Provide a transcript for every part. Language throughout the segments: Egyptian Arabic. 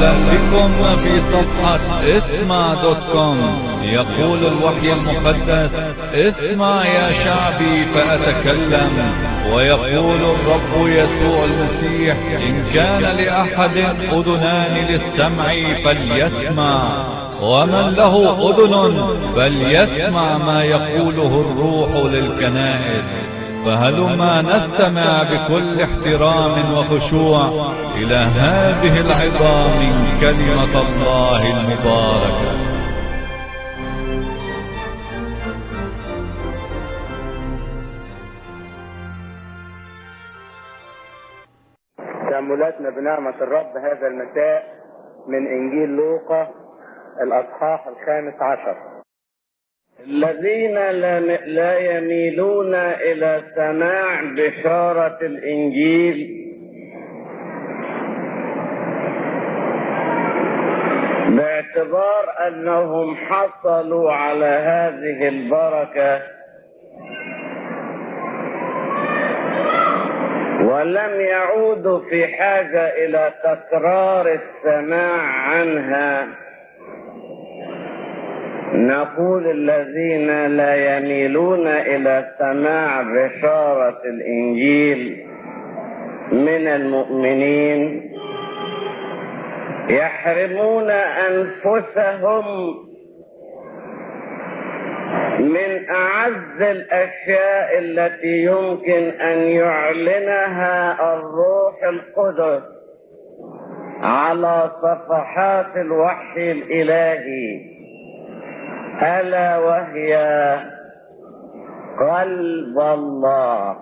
اهلا بكم في صفحة اسمع دوت كوم يقول الوحي المقدس اسمع يا شعبي فأتكلم ويقول الرب يسوع المسيح إن كان لأحد أذنان للسمع فليسمع ومن له أذن فليسمع ما يقوله الروح للكنائس فهلما نستمع بكل احترام وخشوع إلى هذه العظام من كلمة الله المباركة تأملاتنا بنعمة الرب هذا المساء من إنجيل لوقا الأصحاح الخامس عشر الذين لا لا يميلون إلى سماع بشارة الإنجيل باعتبار أنهم حصلوا على هذه البركة ولم يعودوا في حاجة إلى تكرار السماع عنها نقول الذين لا يميلون إلى سماع بشارة الإنجيل من المؤمنين يحرمون أنفسهم من أعز الأشياء التي يمكن أن يعلنها الروح القدس على صفحات الوحي الإلهي ألا وهي قلب الله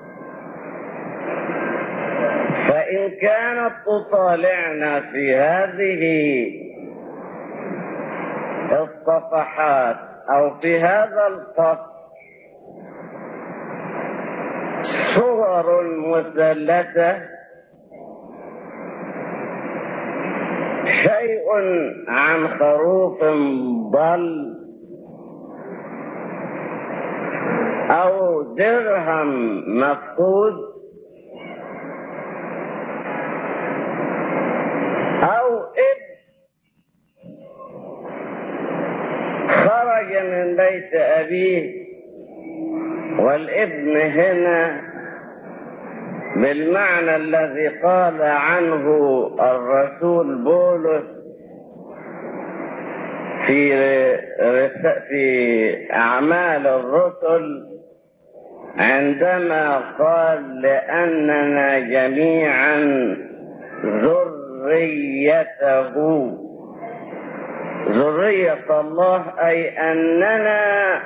فإن كانت تطالعنا في هذه الصفحات أو في هذا الفصل صور مثلثة شيء عن خروف ضل أو درهم مفقود أو ابن خرج من بيت أبيه والابن هنا بالمعنى الذي قال عنه الرسول بولس في في أعمال الرسل عندما قال لأننا جميعا ذريته ذرية الله أي أننا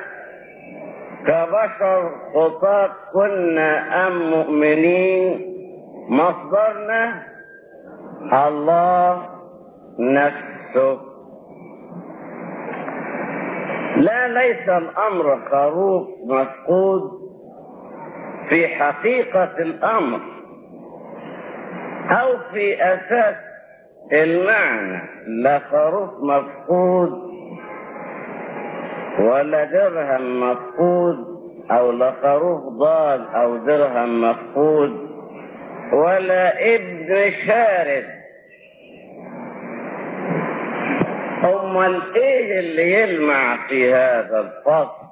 كبشر خطاة كنا أم مؤمنين مصدرنا الله نفسه لا ليس الأمر خروف مفقود في حقيقة الأمر أو في أساس المعنى لا خروف مفقود ولا درهم مفقود أو لا خروف ضال أو درهم مفقود ولا ابن شارد أمال إيه اللي يلمع في هذا الفصل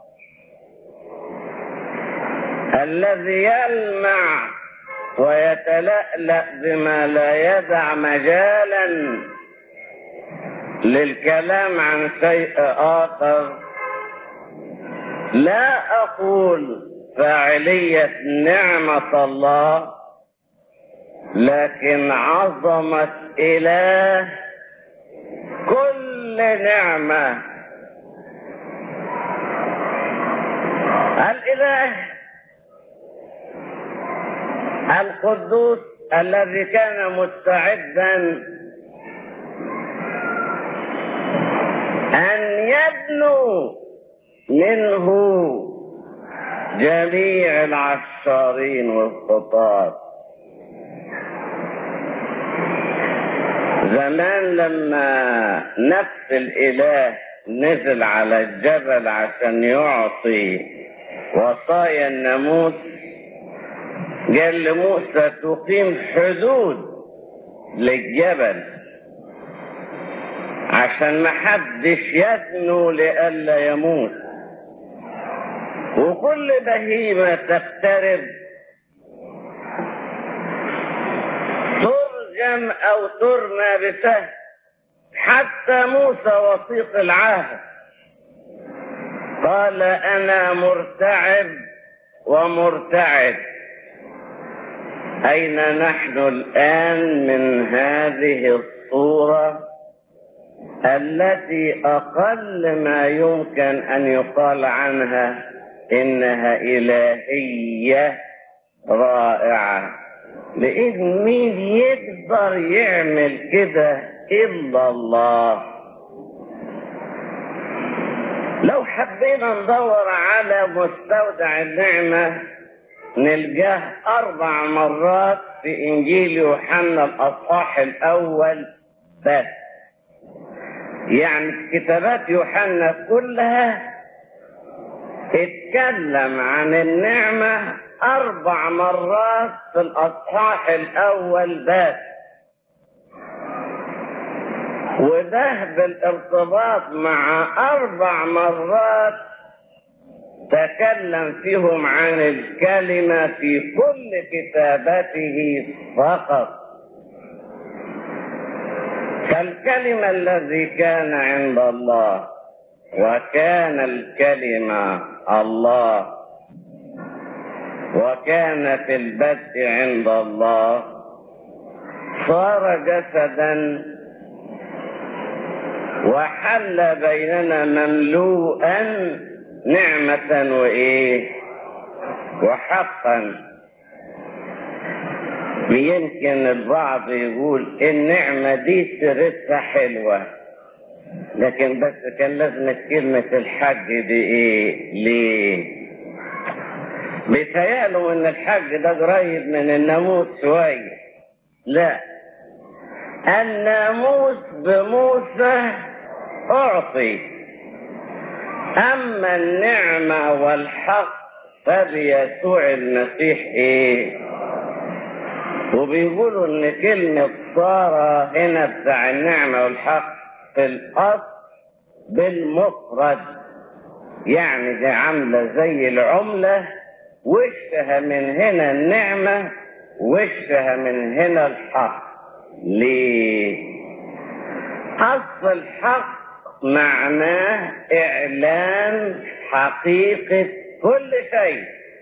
الذي يلمع ويتلألأ بما لا يدع مجالا للكلام عن شيء آخر لا أقول فاعلية نعمة الله لكن عظمة إله كل نعمة الإله القدوس الذي كان مستعدا أن يبنوا منه جميع العشارين والخطاة زمان لما نفس الإله نزل على الجبل عشان يعطي وصايا الناموس قال لموسى تقيم حدود للجبل عشان ما حدش يدنو لئلا يموت وكل بهيمة تقترب ترجم أو ترمى بسهم حتى موسى وثيق العهد قال أنا مرتعب ومرتعب أين نحن الآن من هذه الصورة التي أقل ما يمكن أن يقال عنها إنها إلهية رائعة لإن مين يقدر يعمل كده إلا الله لو حبينا ندور على مستودع النعمة نلقاه أربع مرات في إنجيل يوحنا الأصحاح الأول بس يعني كتابات يوحنا كلها اتكلم عن النعمة أربع مرات في الأصحاح الأول بس وده بالارتباط مع أربع مرات تكلم فيهم عن الكلمة في كل كتاباته فقط كالكلمة الذي كان عند الله وكان الكلمة الله وكان في البدء عند الله صار جسدا وحل بيننا مملوءا نعمة وإيه وحقا يمكن البعض يقول النعمة دي سيرتها حلوة لكن بس كان لازم كلمة الحج دي ايه ليه بيتهيألوا ان الحج ده قريب من الناموس شوية لا الناموس بموسى اعطي اما النعمة والحق فبيسوع المسيح ايه وبيقولوا ان كلمة صار هنا بتاع النعمة والحق في الاصل بالمفرد يعني دي عاملة زي العملة وشها من هنا النعمة وشها من هنا الحق ليه اصل الحق معناه اعلان حقيقة كل شيء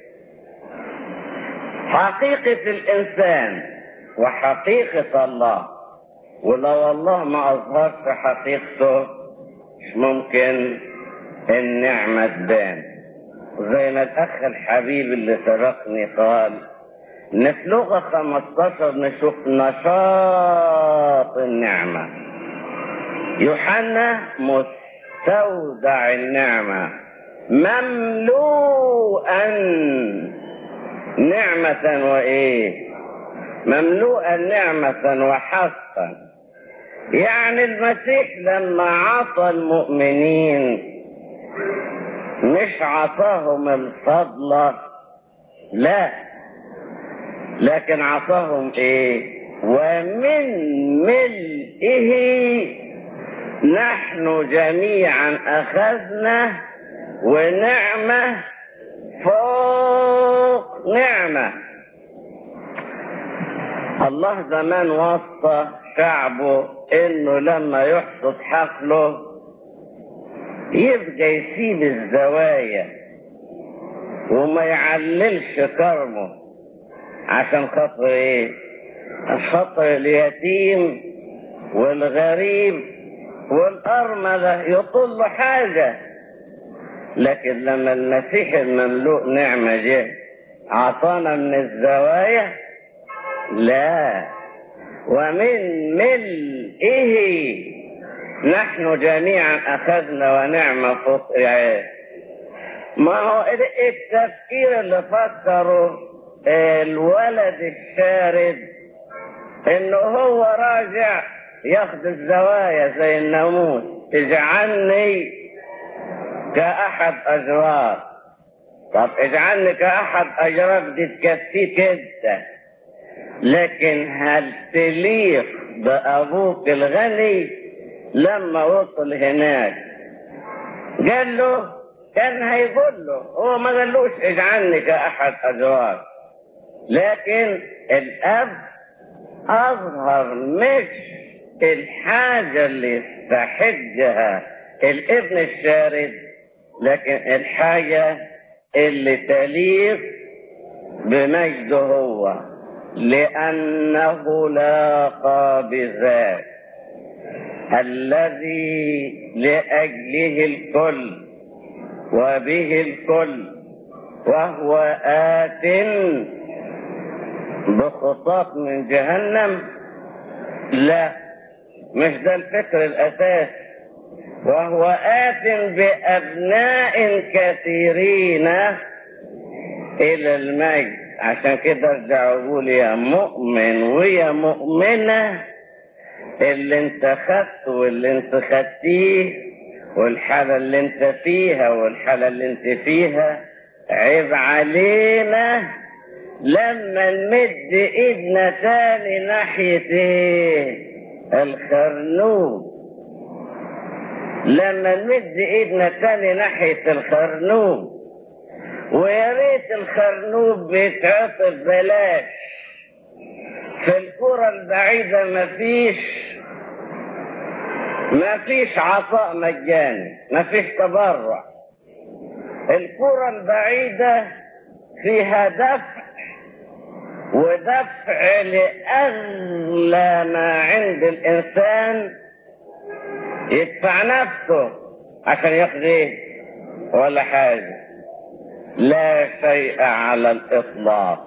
حقيقة الانسان وحقيقة الله ولو الله ما اظهرش حقيقته مش ممكن النعمة تبان زي ما الاخ الحبيب اللي سبقني قال في لغة 15 نشوف نشاط النعمة يوحنا مستودع النعمة مملوءا نعمة وإيه مملوءا نعمة وحقا يعني المسيح لما عطى المؤمنين مش عطاهم الفضل لا لكن عطاهم ايه ومن ملئه نحن جميعا اخذنا ونعمة فوق نعمة الله زمان وصى شعبه انه لما يحصد حقله يبقى يسيب الزوايا وما يعللش كرمه عشان خاطر ايه خاطر اليتيم والغريب والأرملة يطل حاجة لكن لما المسيح المملوء نعمة جه عطانا من الزوايا لا ومن ملئه نحن جميعا أخذنا ونعمة فوق ما هو التفكير اللي فكره الولد الشارد انه هو راجع ياخد الزوايا زي الناموس اجعلني كأحد أجرار طب اجعلني كأحد أجرار دي تكفيك انت لكن هل تليق بأبوك الغني لما وصل هناك قال له كان هيقول له هو ما قالوش اجعلني كأحد أزواج لكن الأب أظهر مش الحاجة اللي يستحقها الابن الشارد لكن الحاجة اللي تليق بمجده هو لأنه لاقى بذاك الذي لأجله الكل وبه الكل وهو آت بخطاط من جهنم لا مش ده الفكر الأساس وهو آت بأبناء كثيرين إلى المجد عشان كده ارجع اقول يا مؤمن ويا مؤمنة اللي انت خدته واللي انت خدتيه والحالة اللي انت فيها والحالة اللي انت فيها عيب علينا لما نمد ايدنا تاني ناحية ايه الخرنوب لما نمد ايدنا تاني ناحية الخرنوب ويا ريت الخرنوب بيتعطف بلاش في الكرة البعيدة مفيش مفيش عطاء مجاني مفيش تبرع الكرة البعيدة فيها دفع ودفع لأغلى ما عند الإنسان يدفع نفسه عشان ياخد ايه ولا حاجة لا شيء على الإطلاق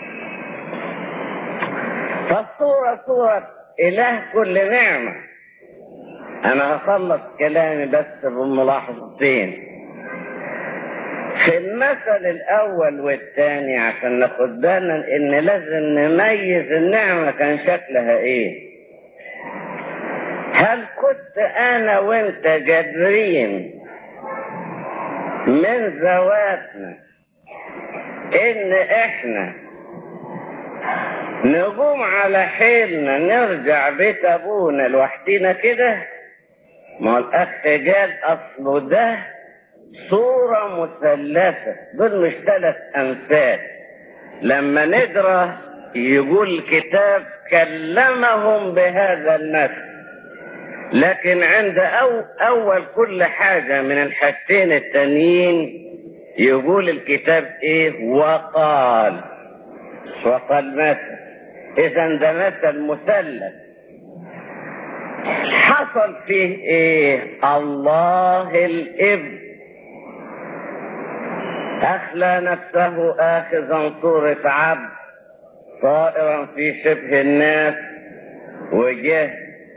فالصورة صورة إله كل نعمة أنا هخلص كلامي بس بملاحظتين في المثل الأول والثاني عشان ناخد بالنا إن لازم نميز النعمة كان شكلها إيه هل كنت أنا وأنت جادرين من ذواتنا ان احنا نقوم على حيلنا نرجع بيت ابونا لوحدينا كده ما الاخ قال اصله ده صورة مثلثة دول مش ثلاث امثال لما نقرا يقول الكتاب كلمهم بهذا المثل لكن عند أو أول كل حاجة من الحاجتين التانيين يقول الكتاب إيه وقال وقال مثل إذا ده مثل مثلث حصل فيه إيه الله الإبن أخلى نفسه آخذا صورة عبد طائرا في شبه الناس وجه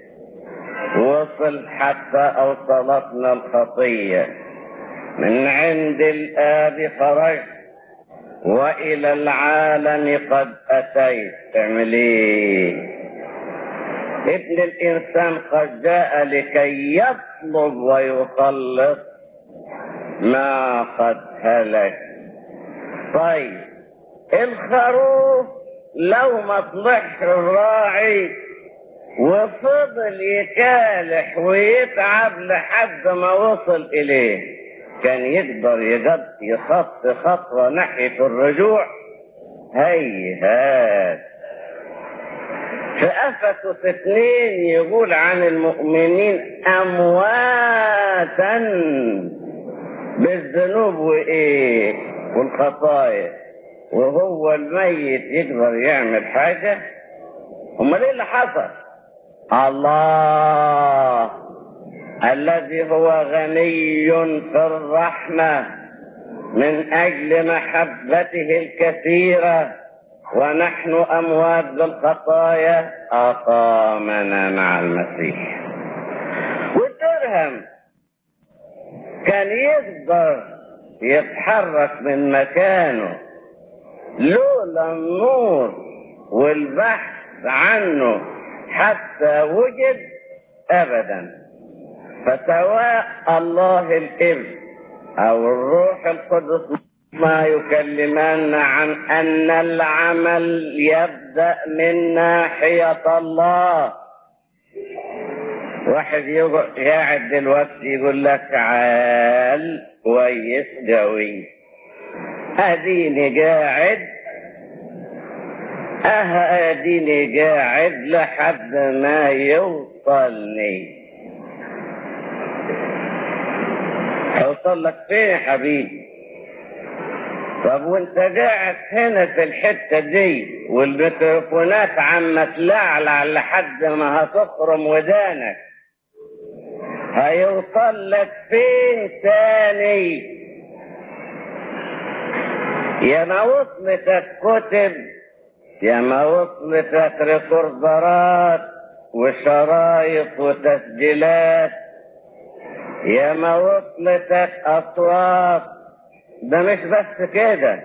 وصل حتى أوصلتنا الخطية من عند الآب خرجت وإلى العالم قد أتيت تعمل إيه ابن الإنسان قد جاء لكي يطلب ويخلص ما قد هلك طيب الخروف لو ما طلعش الراعي وفضل يكالح ويتعب لحد ما وصل إليه كان يقدر يقد يخط خطوة ناحية الرجوع هيهات في أفسس اثنين يقول عن المؤمنين أمواتا بالذنوب وإيه والخطايا وهو الميت يقدر يعمل حاجة امال ايه اللي حصل الله الذي هو غني في الرحمة من أجل محبته الكثيرة ونحن أموات بالخطايا أقامنا مع المسيح والدرهم كان يقدر يتحرك من مكانه لولا النور والبحث عنه حتى وجد ابدا فسواء الله الابن او الروح القدس ما يكلمان عن ان العمل يبدا من ناحيه الله واحد يقعد قاعد دلوقتي يقول لك عال كويس قوي اديني قاعد اه اديني قاعد لحد ما يوصلني هيوصل لك فين يا حبيبي طب وانت قاعد هنا في الحتة دي والميكروفونات عم تلعلع لحد ما هتخرم ودانك هيوصل لك فين تاني يا ما وصلتك كتب يا ما وصلتك ريكوردرات وشرايط وتسجيلات يا ما وصلتك اصوات ده مش بس كده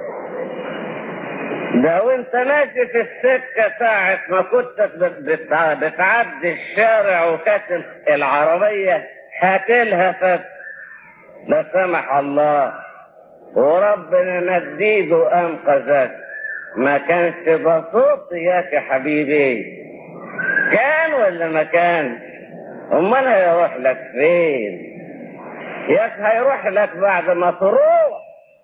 ده وانت ماشي في السكة ساعة ما كنت بتع- بتعدي الشارع وكانت العربية هتلهفك لا سمح الله وربنا مديد وانقذك ما كانش بسيط ياك يا حبيبي كان ولا ما كانش امال هيروح لك فين ياك هيروح لك بعد ما تروح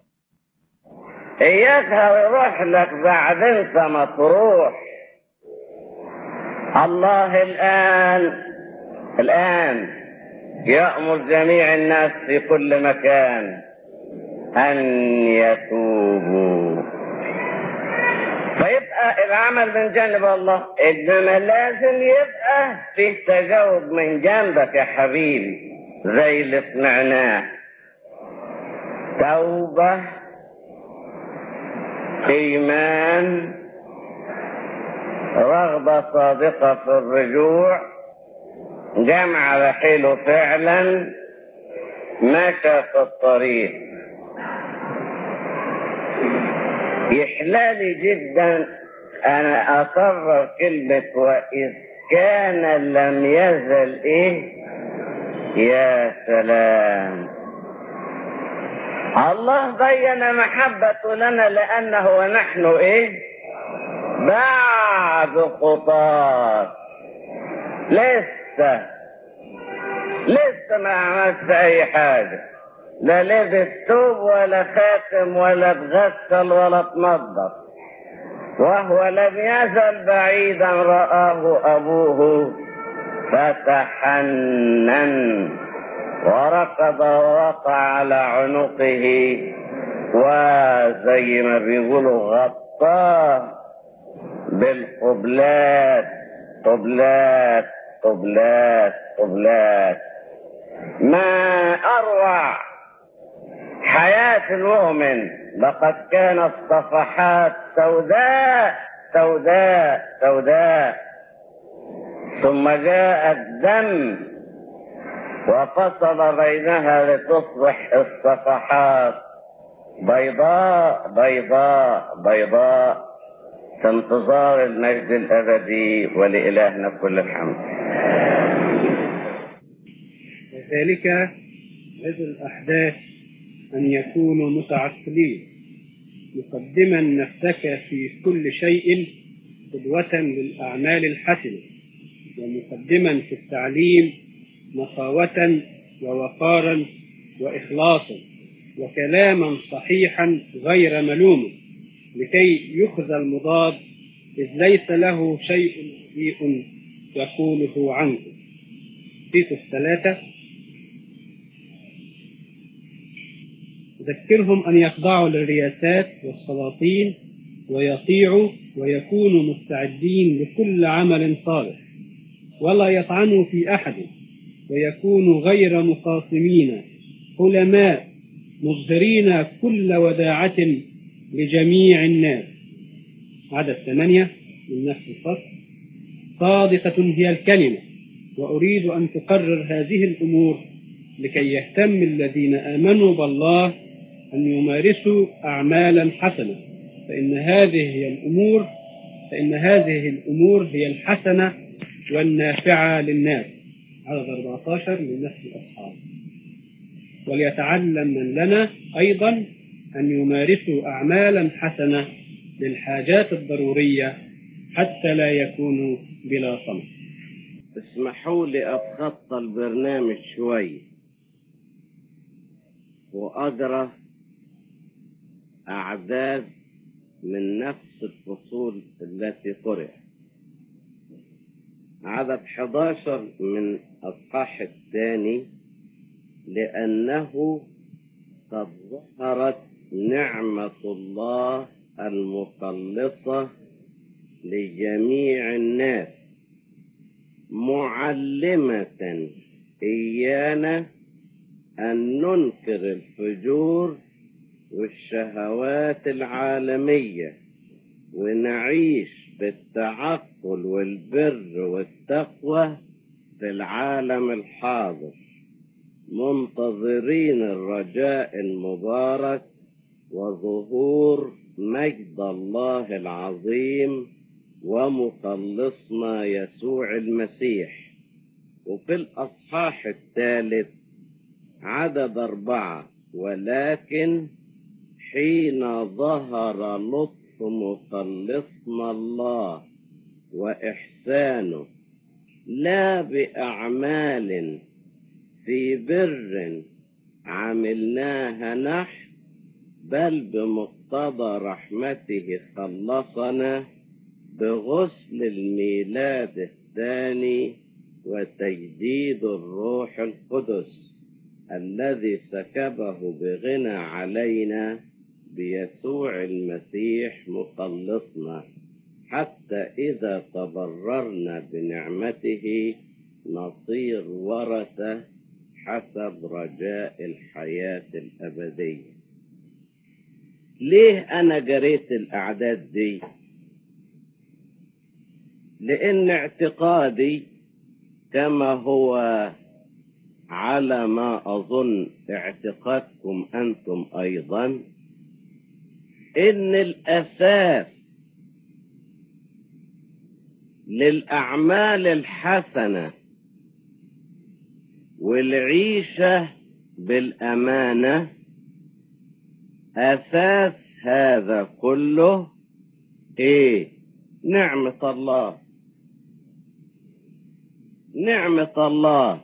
اياك هيروح لك بعد انت ما تروح الله الان الان يأمر جميع الناس في كل مكان ان يتوبوا فيبقى العمل من جانب الله انما لازم يبقى في تجاوب من جنبك يا حبيبي زي اللي سمعناه توبة إيمان رغبة صادقة في الرجوع جمع رحيله فعلا مشى في الطريق يحلالي جدا أنا أقرر كلمة وإذ كان لم يزل إيه يا سلام الله بين محبته لنا لأنه ونحن إيه بعد خطاة لسه لسه ما عملت أي حاجة لا لبس ثوب ولا خاتم ولا اتغسل ولا اتنظف وهو لم يزل بعيدا رآه أبوه فتحنن وركض ووقع على عنقه وزي ما بيقولوا غطاه بالقبلات قبلات قبلات قبلات ما أروع حياة المؤمن لقد كانت صفحات سوداء سوداء سوداء ثم جاء الدم وفصل بينها لتصبح الصفحات بيضاء بيضاء بيضاء في انتظار المجد الأبدي ولإلهنا كل الحمد وذلك إذ الأحداث أن يكونوا متعقلين مقدما نفسك في كل شيء قدوة للأعمال الحسنة ومقدما في التعليم نقاوة ووقارا وإخلاصا وكلاما صحيحا غير ملوم لكي يخذ المضاد إذ ليس له شيء رديء يقوله عنكم تيتوس ثلاثة ذكرهم أن يخضعوا للرياسات والسلاطين ويطيعوا ويكونوا مستعدين لكل عمل صالح ولا يطعنوا في أحد ويكونوا غير مخاصمين حلماء مظهرين كل وداعة لجميع الناس عدد ثمانية من نفس الفصل صادقة هي الكلمة وأريد أن تقرر هذه الأمور لكي يهتم الذين آمنوا بالله أن يمارسوا أعمالا حسنة فإن هذه هي الأمور فإن هذه الأمور هي الحسنة والنافعة للناس عدد 14 من نفس الأصحاب وليتعلم من لنا أيضا أن يمارسوا أعمالا حسنة للحاجات الضرورية حتى لا يكونوا بلا صمت اسمحوا لي اتخطى البرنامج شوي واقرا اعداد من نفس الفصول التي قرأت عدد 11 من الصح الثاني لأنه قد ظهرت نعمة الله المخلصة لجميع الناس معلمة إيانا أن ننكر الفجور والشهوات العالمية ونعيش بالتعقل والبر والتقوى في العالم الحاضر منتظرين الرجاء المبارك وظهور مجد الله العظيم ومخلصنا يسوع المسيح وفي الأصحاح الثالث عدد أربعة ولكن حين ظهر لطف مخلصنا الله وإحسانه لا بأعمال في بر عملناها نحن بل بمقتضى رحمته خلصنا بغسل الميلاد الثاني وتجديد الروح القدس الذي سكبه بغنى علينا بيسوع المسيح مخلصنا حتى إذا تبررنا بنعمته نصير ورثة حسب رجاء الحياة الأبدية ليه أنا جريت الأعداد دي لأن اعتقادي كما هو على ما أظن اعتقادكم أنتم أيضا إن الأساس للأعمال الحسنة والعيشة بالأمانة أساس هذا كله إيه نعمة الله نعمة الله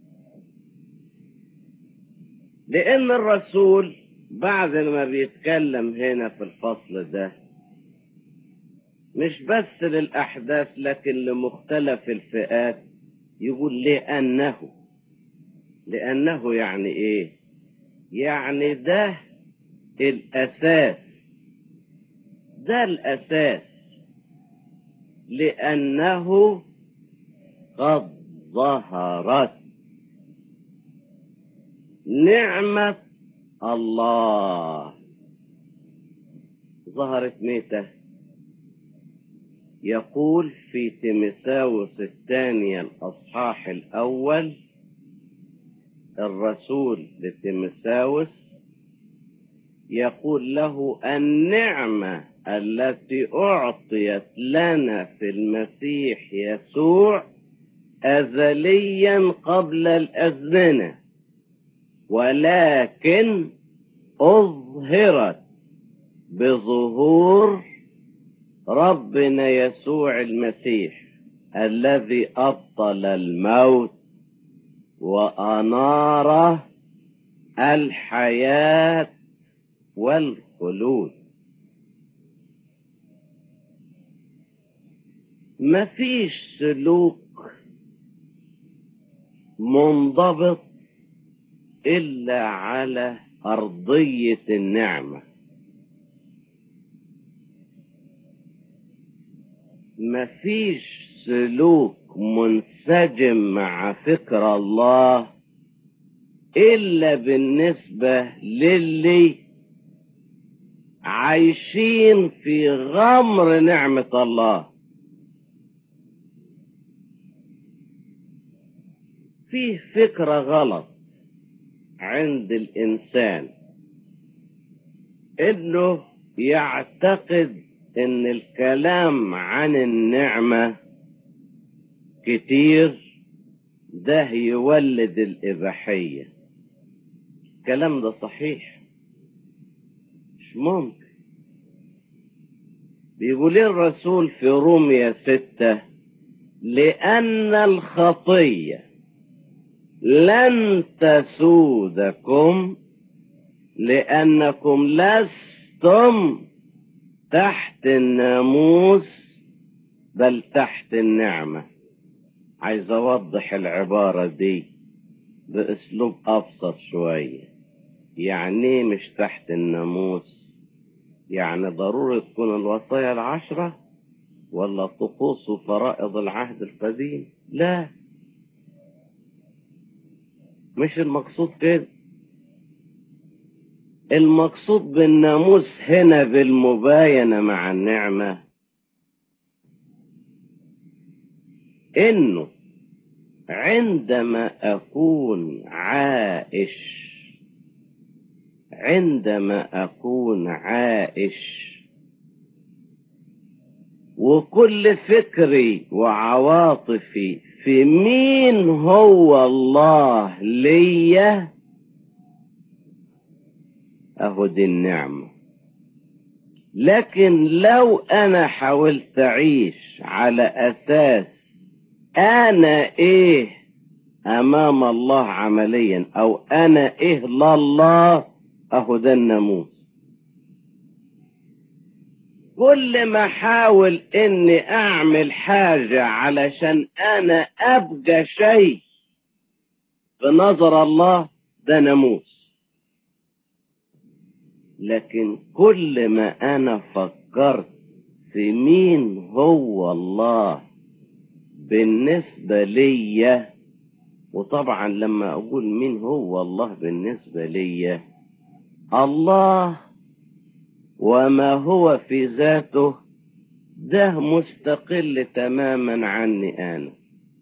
لأن الرسول بعد ما بيتكلم هنا في الفصل ده مش بس للأحداث لكن لمختلف الفئات يقول لأنه لأنه يعني إيه يعني ده الأساس ده الأساس لأنه قد ظهرت نعمة الله ظهرت ميتة يقول في تيمساوس الثانية الأصحاح الأول الرسول لتيمساوس يقول له النعمة التي أعطيت لنا في المسيح يسوع أزليا قبل الأزمنة ولكن أظهرت بظهور ربنا يسوع المسيح الذي أبطل الموت وأنار الحياة والخلود مفيش سلوك منضبط إلا على أرضية النعمة مفيش سلوك منسجم مع فكر الله إلا بالنسبة للي عايشين في غمر نعمة الله فيه فكرة غلط عند الإنسان إنه يعتقد إن الكلام عن النعمة كتير ده يولد الإباحية الكلام ده صحيح مش ممكن بيقول الرسول في روميا ستة لأن الخطية لن تسودكم لأنكم لستم تحت الناموس بل تحت النعمة عايز أوضح العبارة دي بأسلوب أبسط شوية يعني إيه مش تحت الناموس يعني ضروري تكون الوصايا العشرة ولا طقوس وفرائض العهد القديم لا مش المقصود كده المقصود بالناموس هنا بالمباينة مع النعمة انه عندما اكون عائش عندما اكون عائش وكل فكري وعواطفي في مين هو الله ليا اهو دي النعمة لكن لو انا حاولت اعيش على اساس انا ايه امام الله عمليا او انا ايه لله اهو ده الناموس كل ما احاول اني اعمل حاجة علشان انا ابقى شيء في نظر الله ده ناموس لكن كل ما انا فكرت في مين هو الله بالنسبة ليا وطبعا لما اقول مين هو الله بالنسبة ليا الله وما هو في ذاته ده مستقل تماما عني انا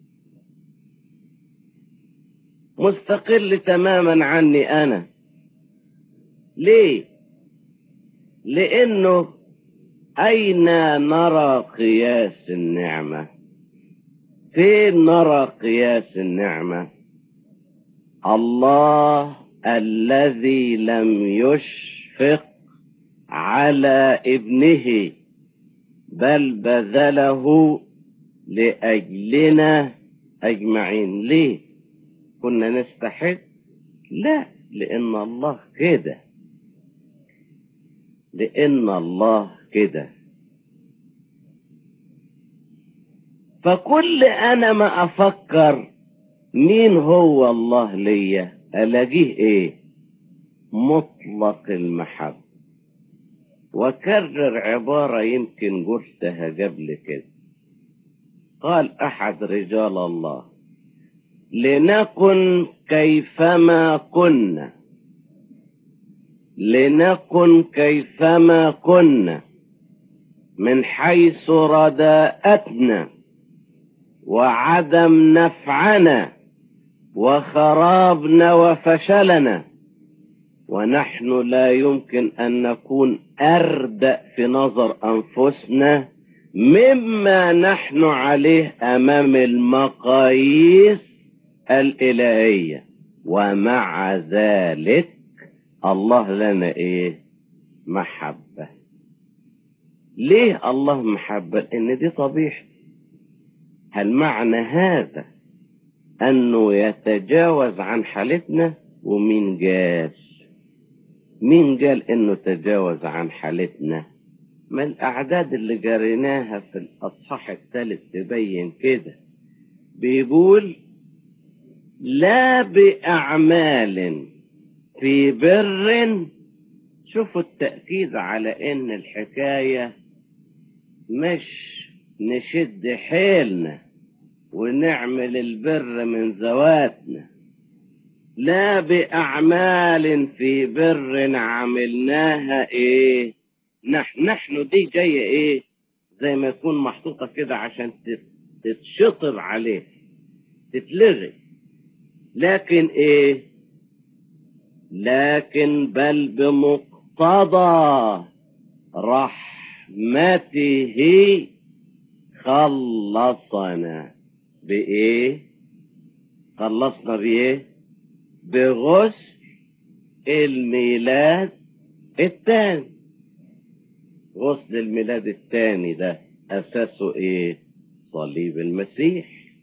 مستقل تماما عني انا ليه لانه اين نرى قياس النعمه فين نرى قياس النعمه الله الذي لم يشفق على ابنه بل بذله لاجلنا اجمعين ليه كنا نستحق لا لان الله كده لان الله كده فكل انا ما افكر مين هو الله ليا الاقيه ايه مطلق المحبة وكرر عبارة يمكن قلتها قبل كده قال احد رجال الله لنكن كيفما كنا لنكن كيفما كنا من حيث رداءتنا وعدم نفعنا وخرابنا وفشلنا ونحن لا يمكن أن نكون أردأ في نظر أنفسنا مما نحن عليه أمام المقاييس الإلهية ومع ذلك الله لنا إيه محبة ليه الله محبة إن دي طبيعتي هل معنى هذا أنه يتجاوز عن حالتنا ومين قال مين قال انه تجاوز عن حالتنا ما الاعداد اللي جريناها في الاصحاح الثالث تبين كده بيقول لا باعمال في بر شوفوا التأكيد على ان الحكاية مش نشد حيلنا ونعمل البر من ذواتنا لا بأعمال في بر عملناها إيه نحن, نحن دي جاية إيه زي ما يكون محطوطة كده عشان تتشطر عليه تتلغي لكن إيه لكن بل بمقتضى رحمته خلصنا بإيه خلصنا بإيه بغسل الميلاد الثاني غسل الميلاد الثاني ده اساسه ايه صليب المسيح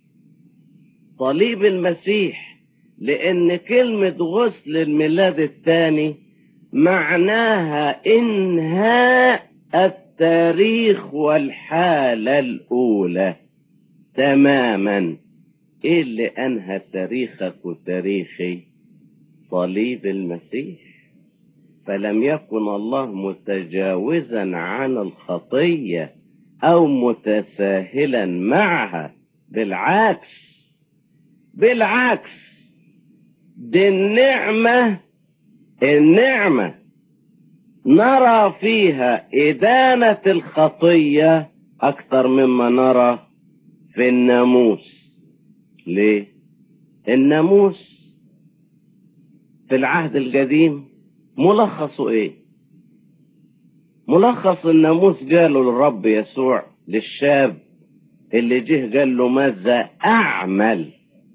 صليب المسيح لأن كلمة غسل الميلاد الثاني معناها إنهاء التاريخ والحالة الأولى تماما إيه اللي أنهى تاريخك وتاريخي صليب المسيح فلم يكن الله متجاوزا عن الخطية أو متساهلا معها بالعكس بالعكس دي النعمة النعمة نرى فيها إدانة الخطية أكثر مما نرى في الناموس ليه؟ الناموس في العهد القديم ملخصه ايه؟ ملخص الناموس قاله للرب يسوع للشاب اللي جه قال له ماذا أعمل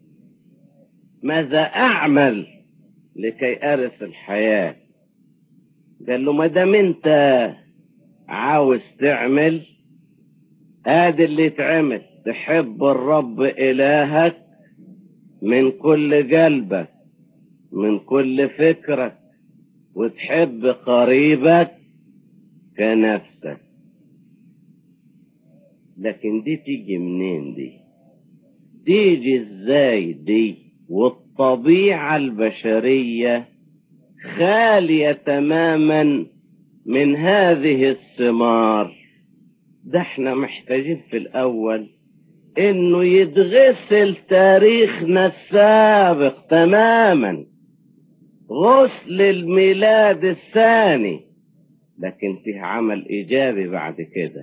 ماذا أعمل لكي أرث الحياة قال له ما دام أنت عاوز تعمل ادي اللي يتعمل تحب الرب إلهك من كل قلبك من كل فكرك وتحب قريبك كنفسك لكن دي تيجي منين دي تيجي ازاي دي والطبيعة البشرية خالية تماما من هذه الثمار ده احنا محتاجين في الاول انه يتغسل تاريخنا السابق تماما غسل الميلاد الثاني لكن فيه عمل ايجابي بعد كده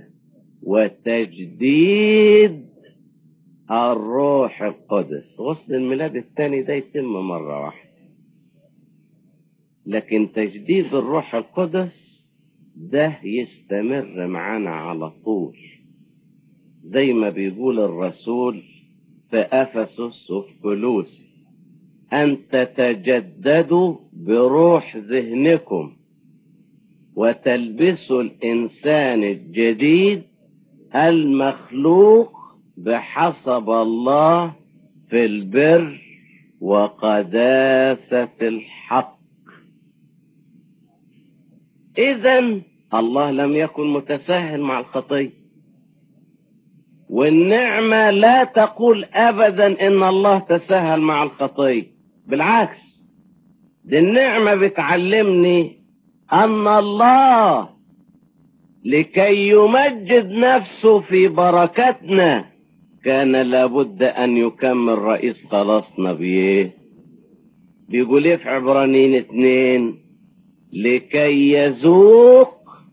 وتجديد الروح القدس غسل الميلاد الثاني ده يتم مرة واحدة لكن تجديد الروح القدس ده يستمر معانا على طول زي ما بيقول الرسول في أفسس وفي كلوس أن تتجددوا بروح ذهنكم وتلبسوا الإنسان الجديد المخلوق بحسب الله في البر وقداسة الحق إذا الله لم يكن متساهل مع الخطية والنعمة لا تقول أبدا إن الله تساهل مع الخطية بالعكس دي النعمة بتعلمني أن الله لكي يمجد نفسه في بركتنا كان لابد أن يكمل رئيس خلاصنا بيه بيقول ايه في عبرانيين اتنين لكي يذوق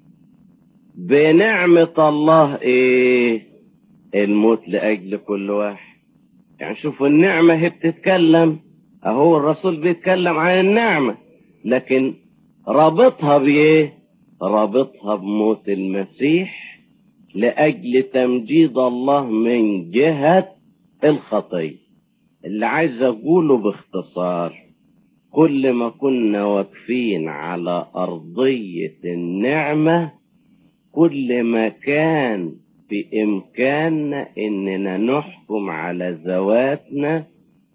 بنعمة الله ايه الموت لأجل كل واحد يعني شوفوا النعمة هي بتتكلم اهو الرسول بيتكلم عن النعمة لكن رابطها بايه رابطها بموت المسيح لأجل تمجيد الله من جهة الخطية اللي عايز أقوله باختصار كل ما كنا واقفين على أرضية النعمة كل ما كان بإمكاننا إننا نحكم على ذواتنا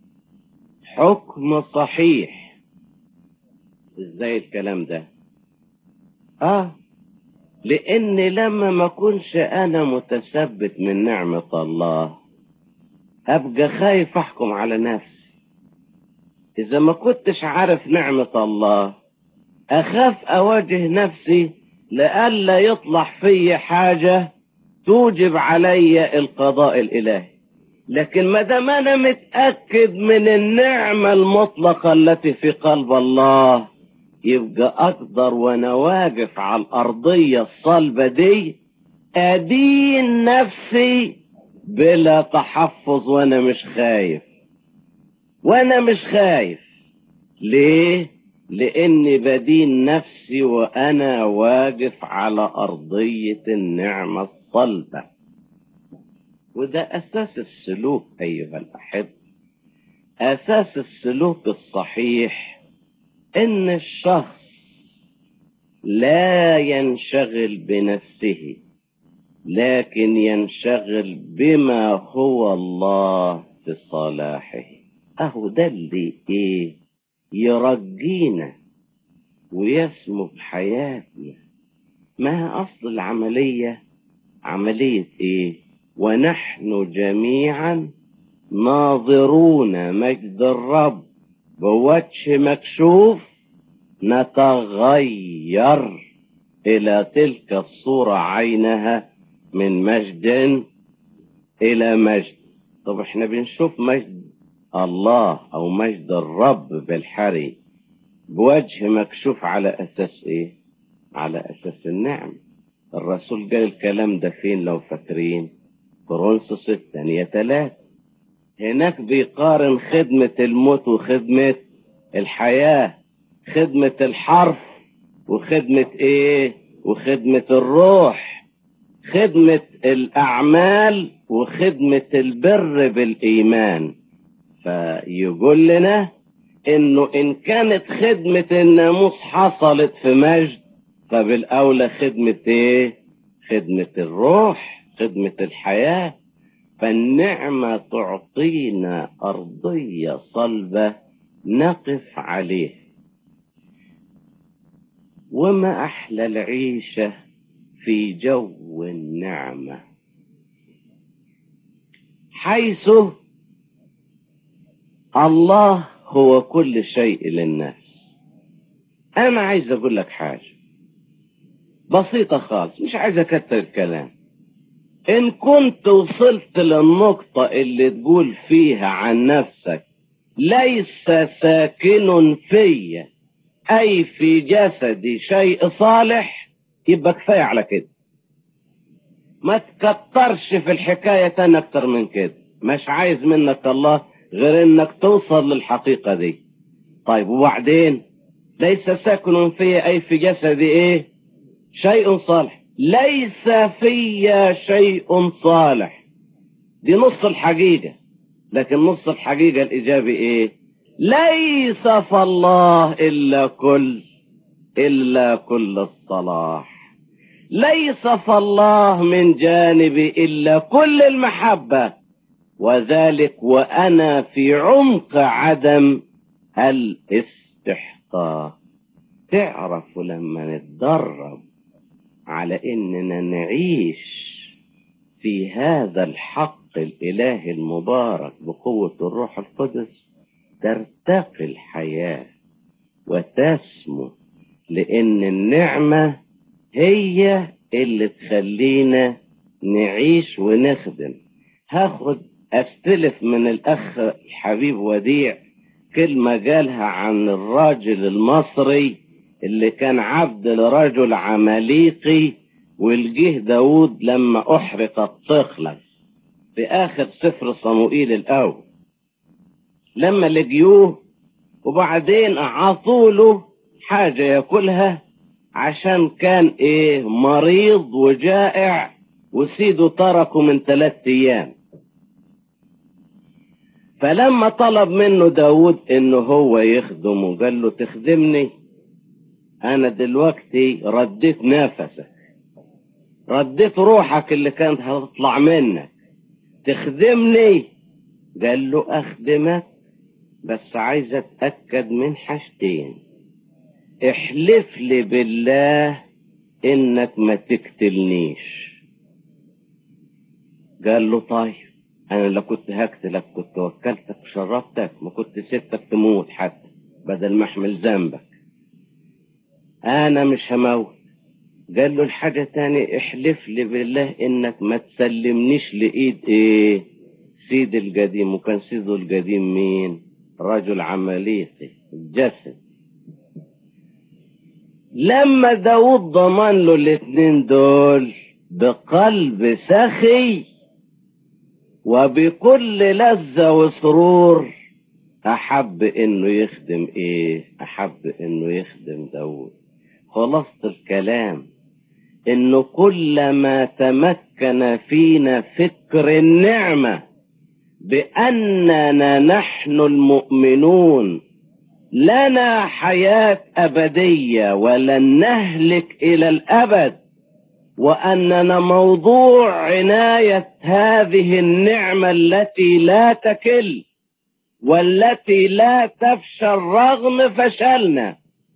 حكم صحيح ازاي الكلام ده اه لان لما ما كنش انا متثبت من نعمة الله ابقى خايف احكم على نفسي اذا ما كنتش عارف نعمة الله اخاف اواجه نفسي لئلا يطلع في حاجة توجب علي القضاء الالهي لكن ما دام انا متاكد من النعمه المطلقه التي في قلب الله يبقى اقدر وانا واقف على الارضيه الصلبه دي ادين نفسي بلا تحفظ وانا مش خايف وانا مش خايف ليه لاني بدين نفسي وانا واقف على ارضيه النعمه الصلبه وده أساس السلوك أيها الأحب أساس السلوك الصحيح إن الشخص لا ينشغل بنفسه لكن ينشغل بما هو الله في صلاحه اهو ده اللي ايه يرجينا ويسمو بحياتنا ما هي اصل العملية عملية ايه ونحن جميعا ناظرون مجد الرب بوجه مكشوف نتغير الى تلك الصورة عينها من مجد الى مجد طب احنا بنشوف مجد الله او مجد الرب بالحري بوجه مكشوف على اساس ايه على اساس النعم الرسول قال الكلام ده فين لو فاكرين كورنثوس الثانية ثلاثة هناك بيقارن خدمة الموت وخدمة الحياة خدمة الحرف وخدمة ايه وخدمة الروح خدمة الأعمال وخدمة البر بالإيمان فيقول لنا إنه إن كانت خدمة الناموس حصلت في مجد فبالأولى خدمة إيه؟ خدمة الروح خدمة الحياة فالنعمة تعطينا أرضية صلبة نقف عليه وما أحلى العيشة في جو النعمة حيث الله هو كل شيء للناس أنا عايز أقول لك حاجة بسيطة خالص مش عايز أكتر الكلام إن كنت وصلت للنقطة اللي تقول فيها عن نفسك ليس ساكن في أي في جسدي شيء صالح يبقى كفاية على كده ما تكترش في الحكاية تاني أكتر من كده مش عايز منك الله غير إنك توصل للحقيقة دي طيب وبعدين ليس ساكن في أي في جسدي إيه شيء صالح ليس في شيء صالح دي نص الحقيقة لكن نص الحقيقة الإيجابي إيه ليس فالله إلا كل إلا كل الصلاح ليس فالله من جانبي إلا كل المحبة وذلك وأنا في عمق عدم الاستحقاق تعرفوا لما نتدرب على إننا نعيش في هذا الحق الإلهي المبارك بقوة الروح القدس ترتقي الحياة وتسمو لأن النعمة هي اللي تخلينا نعيش ونخدم هاخد استلف من الأخ الحبيب وديع كلمة قالها عن الراجل المصري اللي كان عبد لرجل عماليقي والجه داود لما أحرقت طخلة في آخر سفر صموئيل الأول لما لقيوه وبعدين أعطوله حاجة ياكلها عشان كان ايه مريض وجائع وسيده تركه من ثلاثة ايام فلما طلب منه داود انه هو يخدمه قال له تخدمني انا دلوقتي رديت نفسك رديت روحك اللي كانت هتطلع منك تخدمني قال له اخدمك بس عايز اتأكد من حاجتين احلف لي بالله انك ما تقتلنيش قال له طيب انا لو كنت هقتلك كنت وكلتك وشربتك ما كنت سبتك تموت حتى بدل ما احمل ذنبك انا مش هموت قال له الحاجة تاني احلف لي بالله انك ما تسلمنيش لايد ايه سيد القديم وكان سيده القديم مين رجل عمليقي الجسد لما داود ضمن له الاتنين دول بقلب سخي وبكل لذة وسرور أحب إنه يخدم إيه؟ أحب إنه يخدم داود خلاصة الكلام إنه كلما تمكن فينا فكر النعمة بأننا نحن المؤمنون لنا حياة أبدية ولن نهلك إلى الأبد وأننا موضوع عناية هذه النعمة التي لا تكل والتي لا تفشل رغم فشلنا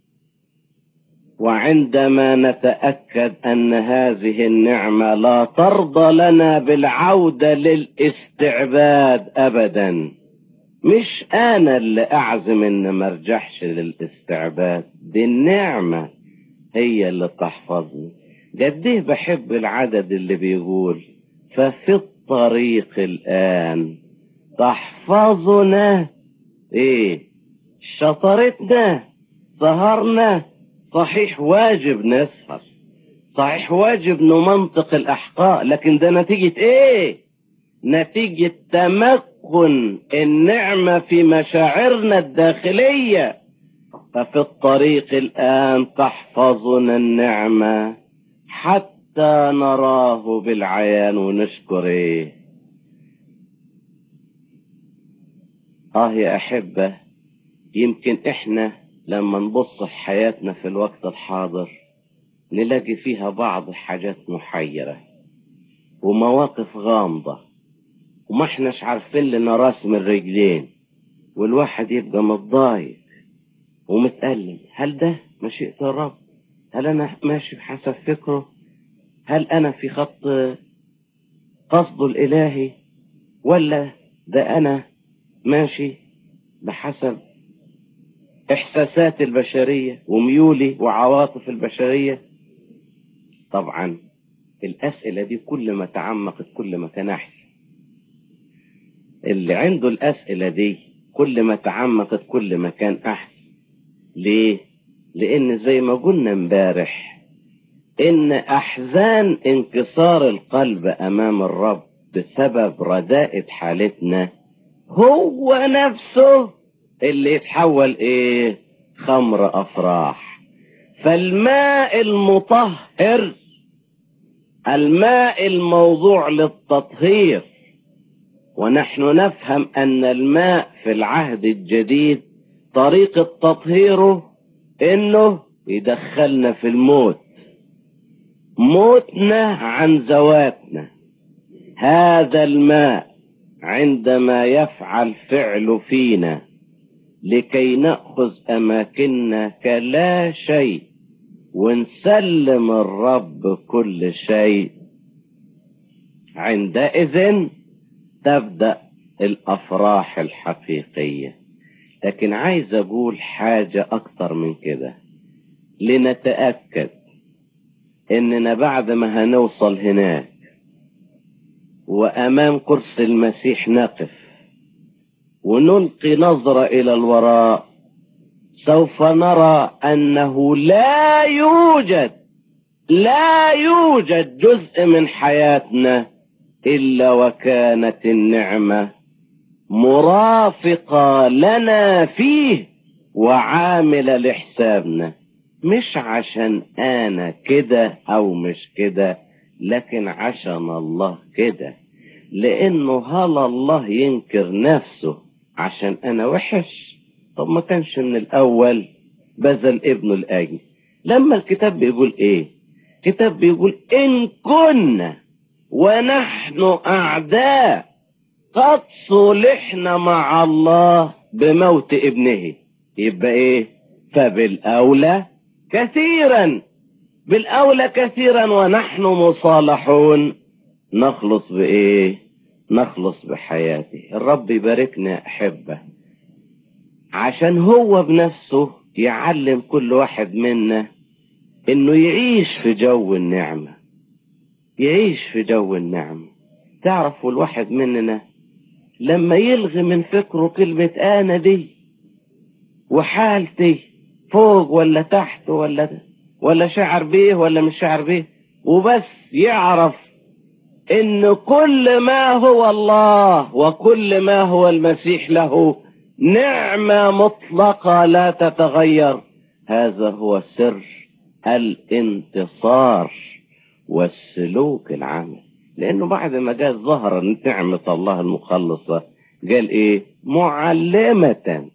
وعندما نتأكد أن هذه النعمة لا ترضى لنا بالعودة للاستعباد أبدا مش أنا اللي أعزم إن ما ارجعش للاستعباد دي النعمة هي اللي تحفظني قديه بحب العدد اللي بيقول ففي الطريق الآن تحفظنا ايه شطرتنا سهرنا صحيح واجب نسهر صحيح واجب نمنطق الأحقاء لكن ده نتيجة ايه نتيجة تمكن النعمة في مشاعرنا الداخلية ففي الطريق الآن تحفظنا النعمة حتى نراه بالعيان ونشكر ايه اه يا احبة يمكن احنا لما نبص في حياتنا في الوقت الحاضر نلاقي فيها بعض حاجات محيرة ومواقف غامضة وما احناش عارفين لنا راس من رجلين والواحد يبقى متضايق ومتألم هل ده مشيئة الرب هل انا ماشي بحسب فكره هل انا في خط قصده الالهي ولا ده انا ماشي بحسب احساسات البشرية وميولي وعواطف البشرية طبعا الاسئلة دي كل ما تعمقت كل ما كان احسن اللي عنده الاسئلة دي كل ما تعمقت كل ما كان احسن ليه لان زي ما قلنا امبارح ان احزان انكسار القلب امام الرب بسبب رداءة حالتنا هو نفسه اللي يتحول ايه خمر افراح فالماء المطهر الماء الموضوع للتطهير ونحن نفهم ان الماء في العهد الجديد طريقة تطهيره انه يدخلنا في الموت موتنا عن ذواتنا هذا الماء عندما يفعل فعل فينا لكي نأخذ أماكننا كلا شيء ونسلم الرب كل شيء عندئذ تبدأ الأفراح الحقيقية لكن عايز أقول حاجة أكتر من كده لنتأكد إننا بعد ما هنوصل هناك وأمام كرسي المسيح نقف ونلقي نظرة إلى الوراء سوف نرى أنه لا يوجد لا يوجد جزء من حياتنا إلا وكانت النعمة مرافقة لنا فيه وعاملة لحسابنا مش عشان أنا كده أو مش كده لكن عشان الله كده لأنه هل الله ينكر نفسه عشان أنا وحش طب ما كانش من الأول بذل ابنه الآجي لما الكتاب بيقول إيه الكتاب بيقول إن كنا ونحن أعداء قد صلحنا مع الله بموت ابنه يبقى إيه فبالأولى كثيرا بالأولى كثيرا ونحن مصالحون نخلص بإيه نخلص بحياته الرب يباركنا يا أحبة عشان هو بنفسه يعلم كل واحد منا انه يعيش في جو النعمة يعيش في جو النعمة تعرفوا الواحد مننا لما يلغي من فكره كلمة انا دي وحالتي فوق ولا تحت ولا ولا شعر بيه ولا مش شعر بيه وبس يعرف ان كل ما هو الله وكل ما هو المسيح له نعمة مطلقة لا تتغير هذا هو سر الانتصار والسلوك العام لانه بعد ما جاء ظهر نعمة الله المخلصة قال ايه معلمة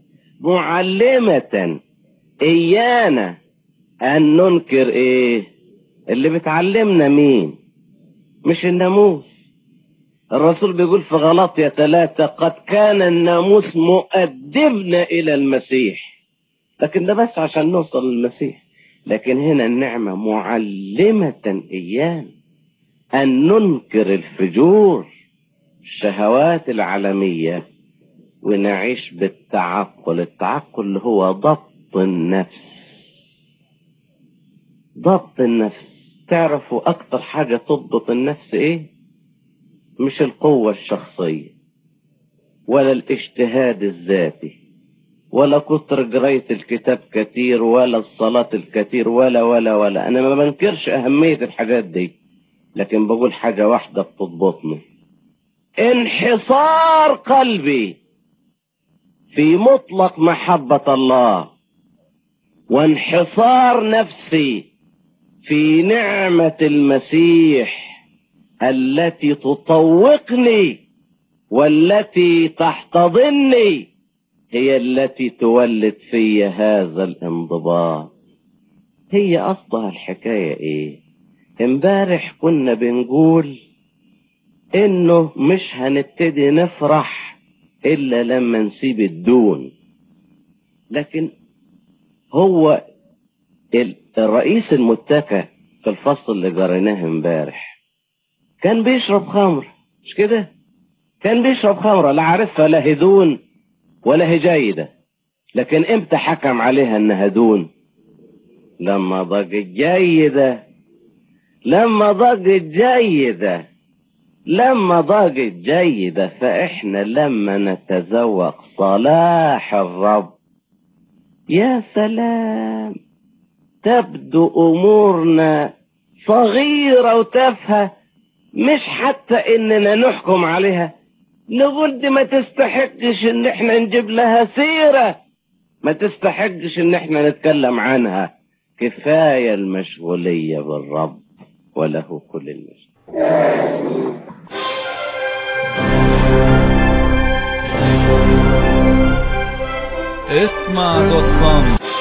معلمة ايانا ان ننكر ايه اللي بتعلمنا مين مش الناموس الرسول بيقول في غلطية ثلاثة قد كان الناموس مؤدبنا إلى المسيح لكن ده بس عشان نوصل للمسيح لكن هنا النعمة معلمة إيانا أن ننكر الفجور الشهوات العالمية ونعيش بالتعقل التعقل اللي هو ضبط النفس ضبط النفس تعرفوا أكتر حاجة تضبط النفس إيه مش القوة الشخصية ولا الاجتهاد الذاتي ولا كتر قراية الكتاب كتير ولا الصلاة الكتير ولا ولا ولا أنا ما بنكرش أهمية الحاجات دي لكن بقول حاجة واحدة بتضبطني انحصار قلبي في مطلق محبة الله وانحصار نفسي في نعمة المسيح التي تطوقني والتي تحتضني هي التي تولد في هذا الانضباط هي اصلها الحكاية ايه امبارح كنا بنقول انه مش هنبتدي نفرح الا لما نسيب الدون لكن هو الرئيس المتكى في الفصل اللي جريناه امبارح كان بيشرب خمر مش كده كان بيشرب خمرة لا عارفها لا هدون ولا هي جيدة لكن امتى حكم عليها انها دون لما ضجت جيدة لما ضجت جيدة لما ضجت جيدة فاحنا لما نتذوق صلاح الرب يا سلام تبدو امورنا صغيرة وتافهة مش حتى اننا نحكم عليها نقول دي ما تستحقش ان احنا نجيب لها سيرة ما تستحقش ان احنا نتكلم عنها كفاية المشغولية بالرب وله كل المجد اسمع دوت كوم